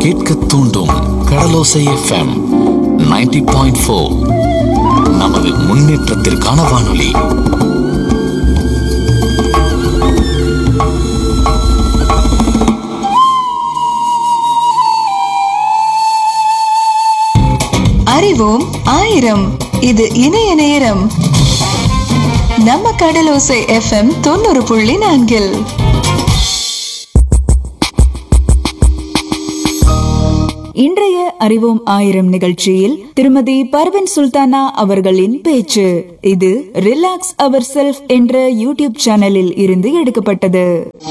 கேட்க தூண்டும் கடலோசை FM 90.4 point four நமது முன்னேற்றத்திற்கான வானொலி அறிவோம் ஆயிரம் இது இணைய நேரம் நம்ம கடலோசை எஃப்எம் தொண்ணூறு புள்ளி நான்கில் இன்றைய அறிவோம் ஆயிரம் நிகழ்ச்சியில் திருமதி பர்வன் சுல்தானா அவர்களின் பேச்சு இது ரிலாக்ஸ் அவர் செல்ஃப் என்ற யூடியூப் சேனலில் இருந்து எடுக்கப்பட்டது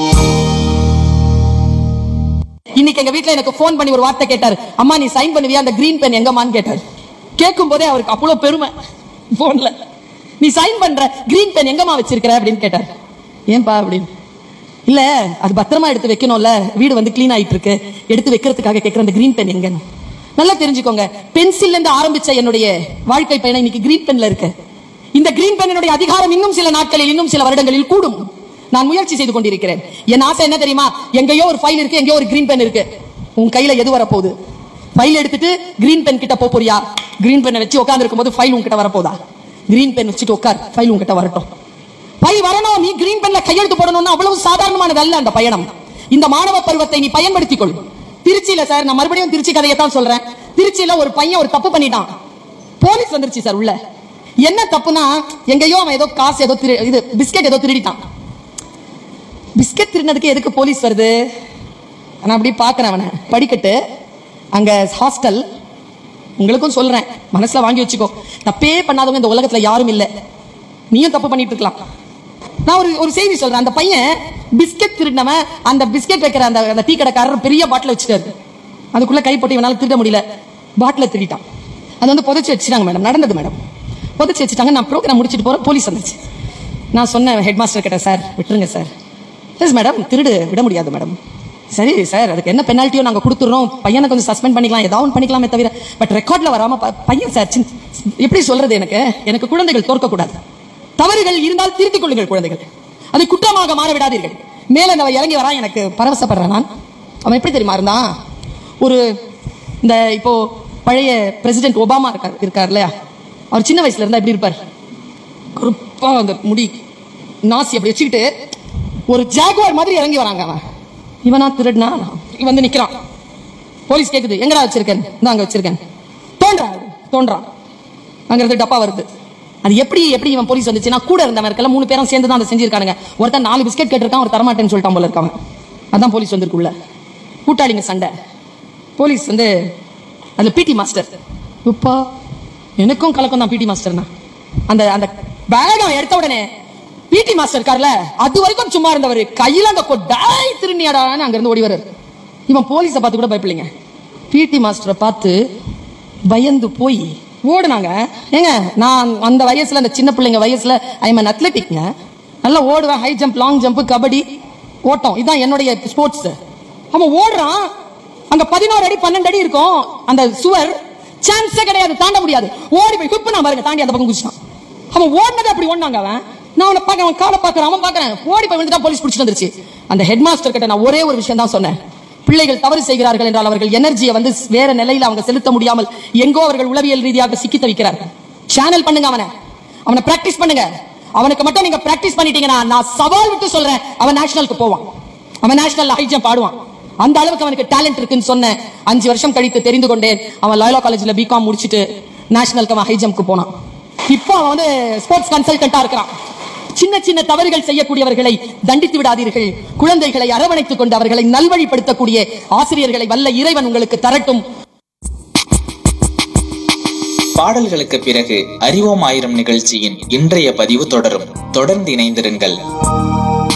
இன்னைக்கு எங்க வீட்ல எனக்கு ஃபோன் பண்ணி ஒரு வார்த்தை கேட்டாரு அம்மா நீ சைன் பண்ணுவியா அந்த கிரீன் பென் எங்கம்மான்னு கேட்டாரு கேட்கும் போதே அவருக்கு அவ்வளவு பெருமை போன்ல நீ சைன் பண்ற கிரீன் பென் எங்கம்மா வச்சிருக்கிற அப்படின்னு கேட்டாரு ஏன்பா அப்படின்னு இல்ல அது பத்திரமா எடுத்து வைக்கணும்ல வீடு வந்து க்ளீன் ஆயிட்டு இருக்கு எடுத்து வைக்கிறதுக்காக கேட்கிற அந்த கிரீன் பென் எங்கன்னு நல்லா தெரிஞ்சுக்கோங்க பென்சில்ல இருந்து ஆரம்பிச்ச என்னுடைய வாழ்க்கை பயணம் இன்னைக்கு கிரீன் பென்ல இருக்கு இந்த கிரீன் பென்னுடைய அதிகாரம் இன்னும் சில நாட்களில் இன்னும் சில வருடங்களில் கூடும் நான் முயற்சி செய்து கொண்டிருக்கிறேன் என் ஆசை என்ன தெரியுமா எங்கேயோ ஒரு ஃபைல் இருக்கு எங்கேயோ ஒரு கிரீன் பென் இருக்கு உன் கையில எது வரப்போகுது ஃபைல் எடுத்துட்டு கிரீன் பென் கிட்ட போப் போறியா கிரீன் பென்னை வச்சு உட்கார்ந்து இருக்கும்போது ஃபைல் உன்கிட்ட வரப்போதா கிரீன் பென் வச்சுட்டு உட்கார் ஃபைல் உன்கிட்ட வரட்டும் ஃபைல் வரணும் நீ கிரீன் பென்ல கையெழுத்து போடணும்னா அவ்வளவு சாதாரணமானது அல்ல அந்த பயணம் இந்த மாணவ பருவத்தை நீ பயன்படுத்திக் கொள் திருச்சியில சார் நான் மறுபடியும் திருச்சி கதையை தான் சொல்றேன் திருச்சியில ஒரு பையன் ஒரு தப்பு பண்ணிட்டான் போலீஸ் வந்துருச்சு சார் உள்ள என்ன தப்புனா எங்கேயோ அவன் ஏதோ காசு ஏதோ திரு இது பிஸ்கெட் ஏதோ திருடிட்டான் பிஸ்கெட் திருடினதுக்கு எதுக்கு போலீஸ் வருது நான் அப்படி பார்க்கறேன் அவனை படிக்கட்டு அங்க ஹாஸ்டல் உங்களுக்கும் சொல்றேன் மனசுல வாங்கி வச்சுக்கோ தப்பே பண்ணாதவங்க இந்த உலகத்துல யாரும் இல்லை நீயும் தப்பு பண்ணிட்டு இருக்கலாம் நான் ஒரு ஒரு செய்தி சொல்றேன் அந்த பையன் பிஸ்கெட் திருடினவன் அந்த பிஸ்கெட் வைக்கிற அந்த அந்த டீ கடைக்காரர் பெரிய பாட்டில் வச்சுட்டாரு அதுக்குள்ள கை போட்டு இவனால திருட முடியல பாட்டில திருடிட்டான் அது வந்து புதைச்சு வச்சுட்டாங்க மேடம் நடந்தது மேடம் புதைச்சு வச்சுட்டாங்க நான் ப்ரோக்ராம் முடிச்சிட்டு போறேன் போலீஸ் வந்துச்சு நான் சொன்னேன் ஹெட் மாஸ்டர் கிட்ட சார் விட்டுருங்க சார் எஸ் மேடம் திருடு விட முடியாது மேடம் சரி சார் அதுக்கு என்ன பெனால்ட்டியோ நாங்கள் கொடுத்துறோம் பையனை கொஞ்சம் சஸ்பெண்ட் பண்ணிக்கலாம் ஏதாவது ஒன்று பண்ணிக்கலாமே தவிர பட் ரெக்கார்ட்ல வராம ப- பையன் சார் சின்ன- எப்படி சொல்றது எனக்கு எனக்கு குழந்தைகள் தோற்கக்கூடாது தவறுகள் இருந்தால் திருத்திக் கொள்ளுங்கள் குழந்தைகள் அது குற்றமாக மாற விடாதீர்கள் மேல அவன் இறங்கி வரான் எனக்கு பரவசப்படுறேன் நான் அவன் எப்படி தெரியுமா இருந்தான் ஒரு இந்த இப்போ பழைய பிரசிடென்ட் ஒபாமா இருக்கார் இருக்கார் இல்லையா அவர் சின்ன வயசுல இருந்தா எப்படி இருப்பார் கருப்பா அந்த முடி நாசி அப்படி வச்சுக்கிட்டு ஒரு ஜாகுவார் மாதிரி இறங்கி வராங்க அவன் இவனா திருடுனா இவன் வந்து நிக்கிறான் போலீஸ் கேக்குது எங்கடா வச்சிருக்கேன் இந்த அங்க வச்சிருக்கேன் தோன்றான் தோன்றான் அங்க இருந்து டப்பா வருது அது எப்படி எப்படி இவன் போலீஸ் வந்துச்சுன்னா கூட இருந்தவன் இருக்கல மூணு பேரும் சேர்ந்து தான் அதை செஞ்சிருக்கானுங்க ஒருத்தன் நாலு பிஸ்கெட் கேட்டிருக்கான் ஒரு தரமாட்டேன்னு சொல்லிட்டான் போல இருக்கான் அதான் போலீஸ் வந்திருக்குள்ள கூட்டாளிங்க சண்டை போலீஸ் வந்து அதுல பிடி மாஸ்டர் உப்பா எனக்கும் கலக்கம் தான் பிடி மாஸ்டர்னா அந்த அந்த பேக் அவன் எடுத்த உடனே பிடி மாஸ்டர் இருக்கார்ல அது வரைக்கும் சும்மா இருந்தவர் கையில அந்த கொட்டாய் திருநியாடான்னு அங்க இருந்து ஓடி வர்றாரு இவன் போலீஸை பார்த்து கூட பயப்படலைங்க பிடி மாஸ்டரை பார்த்து பயந்து போய் ஓடுனாங்க ஏங்க நான் அந்த வயசுல அந்த சின்ன பிள்ளைங்க வயசுல ஐ எம் அத்லெட்டிக்ங்க நல்லா ஓடுவேன் high jump long jump kabaddi ஓட்டம் இதான் என்னுடைய ஸ்போர்ட்ஸ் அவன் ஓடுறான் அங்க பதினோரு அடி பன்னெண்டு அடி இருக்கும் அந்த சுவர் சான்ஸே கிடையாது தாண்ட முடியாது ஓடி போய் குப்பு நான் பாருங்க தாண்டி அந்த பக்கம் குதிச்சான் அவன் ஓடினது அப்படி ஓடினாங்க அவன் நான் அவனை பார்க்க அவன் காலை பார்க்கறேன் அவன் பார்க்கறேன் ஓடி போய் விழுந்துட்டா போலீஸ் பிடிச்சிட்டு வந்துருச்சு அந்த ஹெட் மாஸ்டர் கிட்ட நான் ஒரே ஒரு விஷயம் தான் சொன்னேன் பிள்ளைகள் தவறு செய்கிறார்கள் என்றால் அவர்கள் எனர்ஜியை வந்து வேற நிலையில அவங்க செலுத்த முடியாமல் எங்கோ அவர்கள் உளவியல் ரீதியாக சிக்கி தவிக்கிறார்கள் சேனல் பண்ணுங்க அவனை அவனை பிராக்டிஸ் பண்ணுங்க அவனுக்கு மட்டும் நீங்க பிராக்டிஸ் பண்ணிட்டீங்கன்னா நான் சவால் விட்டு சொல்றேன் அவன் நேஷனலுக்கு போவான் அவன் நேஷனல் ஹை ஜம்ப் ஆடுவான் அந்த அளவுக்கு அவனுக்கு டேலண்ட் இருக்குன்னு சொன்னேன் அஞ்சு வருஷம் கழித்து தெரிந்து கொண்டேன் அவன் லாயலா காலேஜ்ல பிகாம் முடிச்சிட்டு நேஷனலுக்கு அவன் ஹை ஜம்ப்க்கு போனான் இப்போ அவன் வந்து ஸ்போர்ட்ஸ் கன்சல்டன்டா இருக்கிறான் சின்ன சின்ன தவறுகள் செய்யக்கூடியவர்களை தண்டித்து விடாதீர்கள் குழந்தைகளை அரவணைத்துக் கொண்டு அவர்களை நல்வழிப்படுத்தக்கூடிய ஆசிரியர்களை வல்ல இறைவன் உங்களுக்கு தரட்டும் பாடல்களுக்கு பிறகு அறிவோம் ஆயிரம் நிகழ்ச்சியின் இன்றைய பதிவு தொடரும் தொடர்ந்து இணைந்திருங்கள்